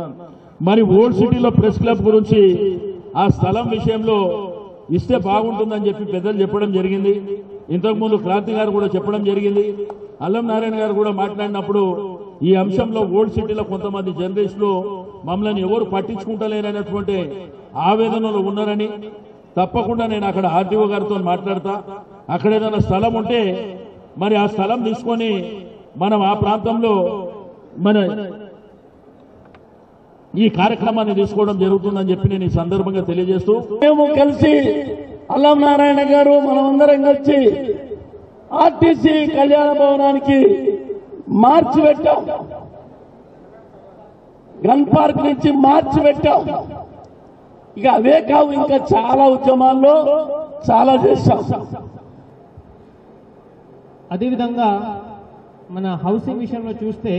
మరి ఓల్డ్ సిటీలో press club గురించి ఆ స్థలం విషయంలో ఇస్తే బాగుంటుందని చెప్పి పెద్దలు చెప్పడం జరిగింది ఇంతకుముందు క్రాంతి గారు కూడా చెప్పడం జరిగింది అల్లం నారాయణ గారు కూడా మాట్లాడినప్పుడు ఈ అంశంలో ఓల్డ్ సిటీలో కొంతమంది జర్నలిస్టులు మమ్మల్ని ఎవరు పట్టించుకుంటలేరనేటువంటి ఆవేదనలో ఉన్నారని తప్పకుండా నేను అక్కడ ఆర్టీఓ గారితో మాట్లాడతా అక్కడ ఏదైనా స్థలం ఉంటే మరి ఆ స్థలం తీసుకొని మనం ఆ ప్రాంతంలో మన ఈ కార్యక్రమాన్ని తీసుకోవడం జరుగుతుందని చెప్పి నేను ఈ సందర్భంగా తెలియజేస్తూ మేము కలిసి అల్లం నారాయణ గారు మనమందరం కలిసి ఆర్టీసీ కళ్యాణ భవనానికి మార్చి పెట్టాం గన్ పార్క్ నుంచి మార్చి పెట్టాం ఇక అవే కావు ఇంకా చాలా ఉద్యమాల్లో చాలా చేశాం అదేవిధంగా మన హౌసింగ్ విషయంలో చూస్తే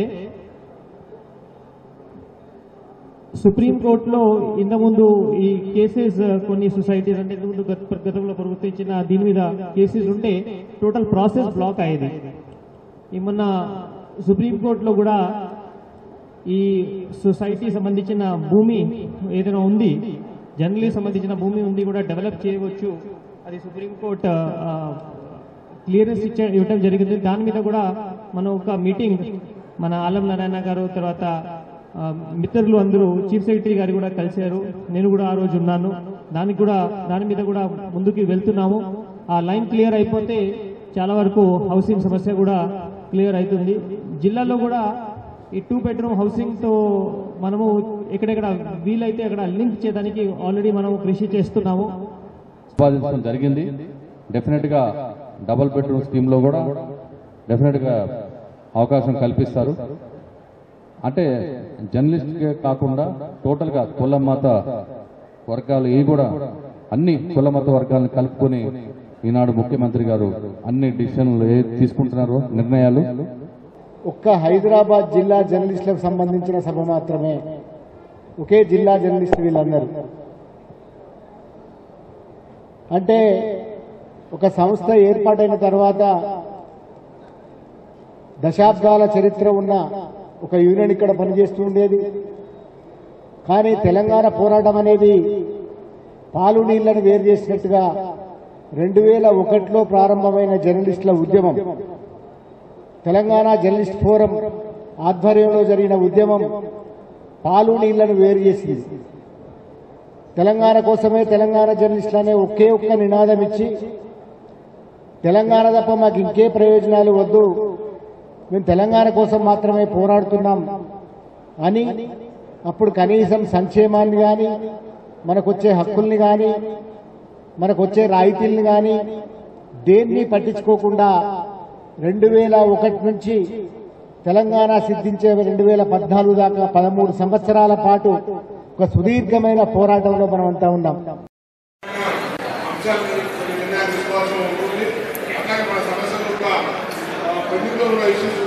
సుప్రీంకోర్టులో ఇంతకుముందు ఈ కేసెస్ కొన్ని సొసైటీస్ అంటే ఇంతకుముందు గత- గతంలో ప్రవర్తించిన దీని మీద కేసెస్ ఉంటే టోటల్ ప్రాసెస్ బ్లాక్ అయ్యేది ఈ మొన్న సుప్రీంకోర్టులో కూడా ఈ సొసైటీ సంబంధించిన భూమి ఏదైనా ఉంది జర్నలిస్ట్ సంబంధించిన భూమి ఉంది కూడా డెవలప్ చేయవచ్చు అది సుప్రీంకోర్టు ఆ, క్లియరెన్స్ ఇచ్చే ఇవ్వటం జరిగింది దాని మీద కూడా మనం ఒక మీటింగ్ మన ఆలం నారాయణ గారు తర్వాత ఆ, మిత్రులు అందరూ చీఫ్ సెక్రటరీ గారు కూడా కలిశారు నేను కూడా ఆ రోజు ఉన్నాను దానికి కూడా దాని మీద కూడా ముందుకు వెళ్తున్నాము ఆ లైన్ క్లియర్ అయిపోతే చాలా వరకు హౌసింగ్ సమస్య కూడా క్లియర్ అవుతుంది జిల్లాలో కూడా ఈ టూ బెడ్రూమ్ హౌసింగ్ తో మనము ఎక్కడెక్కడ వీలైతే అక్కడ లింక్ చేయడానికి ఆల్రెడీ మనం కృషి చేస్తున్నాము ఉత్పాదించడం జరిగింది డెఫినెట్ గా డబుల్ బెడ్రూమ్ స్కీమ్ లో కూడా డెఫినెట్ గా అవకాశం కల్పిస్తారు అంటే జర్నలిస్ట్ కాకుండా టోటల్ గా కుల మత వర్గాలు ఇవి కూడా అన్ని కుల మత వర్గాలను కలుపుకొని ఈనాడు ముఖ్యమంత్రి గారు అన్ని డిసిషన్లు ఏ తీసుకుంటున్నారో నిర్ణయాలు ఒక్క హైదరాబాద్ జిల్లా జర్నలిస్టులకు సంబంధించిన సభ మాత్రమే ఒకే జిల్లా జర్నలిస్ట్ వీళ్ళందరూ అంటే ఒక సంస్థ ఏర్పాటైన తర్వాత దశాబ్దాల చరిత్ర ఉన్న ఒక యూనియన్ ఇక్కడ పనిచేస్తూ ఉండేది కానీ తెలంగాణ పోరాటం అనేది పాలు నీళ్లను వేరు చేసినట్టుగా రెండు వేల ఒకటిలో ప్రారంభమైన జర్నలిస్టుల ఉద్యమం తెలంగాణ జర్నలిస్ట్ ఫోరం ఆధ్వర్యంలో జరిగిన ఉద్యమం పాలు నీళ్లను వేరు చేసింది తెలంగాణ కోసమే తెలంగాణ జర్నలిస్టులు అనే ఒకే ఒక్క నినాదం ఇచ్చి తెలంగాణ తప్ప మాకు ఇంకే ప్రయోజనాలు వద్దు మేము తెలంగాణ కోసం మాత్రమే పోరాడుతున్నాం అని అప్పుడు కనీసం సంక్షేమాన్ని కానీ మనకొచ్చే హక్కుల్ని కానీ మనకొచ్చే రాయితీల్ని కానీ దేన్ని పట్టించుకోకుండా రెండు వేల ఒకటి నుంచి తెలంగాణ సిద్ధించే రెండు వేల పద్నాలుగు దాకా పదమూడు సంవత్సరాల పాటు ఒక సుదీర్ఘమైన పోరాటంలో మనం అంతా ఉన్నాం అంశాలు కొన్ని నిర్ణయాలు తీసుకోవాల్సి ఉంటుంది అట్లాగే మన సమస్యలు యొక్క పెండింగ్లో ఉన్న ఇష్యూస్